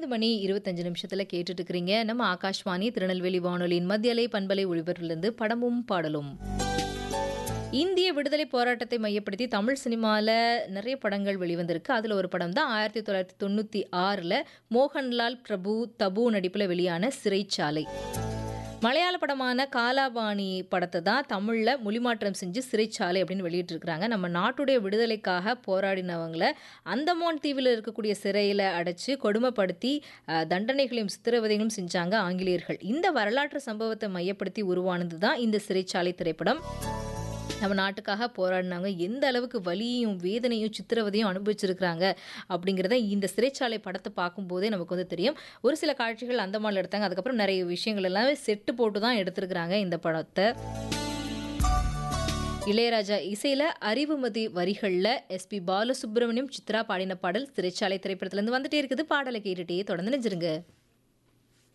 ஒன்பது மணி இருபத்தஞ்சு நிமிஷத்துல கேட்டுட்டு இருக்கிறீங்க நம்ம ஆகாஷ்வாணி திருநெல்வேலி வானொலியின் மத்தியலை பண்பலை ஒளிபரப்பிலிருந்து படமும் பாடலும் இந்திய விடுதலை போராட்டத்தை மையப்படுத்தி தமிழ் சினிமாவில் நிறைய படங்கள் வெளிவந்திருக்கு அதில் ஒரு படம் தான் ஆயிரத்தி தொள்ளாயிரத்தி தொண்ணூற்றி ஆறில் மோகன்லால் பிரபு தபு நடிப்பில் வெளியான சிறைச்சாலை மலையாள படமான காலாபாணி படத்தை தான் தமிழில் மொழிமாற்றம் செஞ்சு சிறைச்சாலை அப்படின்னு வெளியிட்டிருக்கிறாங்க நம்ம நாட்டுடைய விடுதலைக்காக போராடினவங்களை அந்தமான் தீவில் இருக்கக்கூடிய சிறையில் அடைச்சு கொடுமைப்படுத்தி அஹ், தண்டனைகளையும் சித்திரவதைகளும் செஞ்சாங்க ஆங்கிலேயர்கள் இந்த வரலாற்று சம்பவத்தை மையப்படுத்தி உருவானது தான் இந்த சிறைச்சாலை திரைப்படம் நம்ம நாட்டுக்காக போராடினவங்க எந்த அளவுக்கு வலியையும் வேதனையும் சித்திரவதையும் அனுபவிச்சிருக்கிறாங்க அப்படிங்கிறத இந்த சிறைச்சாலை படத்தை பார்க்கும்போதே நமக்கு வந்து தெரியும் ஒரு சில காட்சிகள் அந்த மாதிரி எடுத்தாங்க அதுக்கப்புறம் நிறைய விஷயங்கள் எல்லாமே செட்டு போட்டு தான் எடுத்திருக்கிறாங்க இந்த படத்தை இளையராஜா இசையில் அறிவுமதி வரிகளில் எஸ்பி பாலசுப்ரமணியம் சித்ரா பாடின பாடல் சிறைச்சாலை திரைப்படத்துலேருந்து வந்துட்டே இருக்குது பாடலை கேட்டுட்டே தொடர்ந்து நினைச்சிருங்க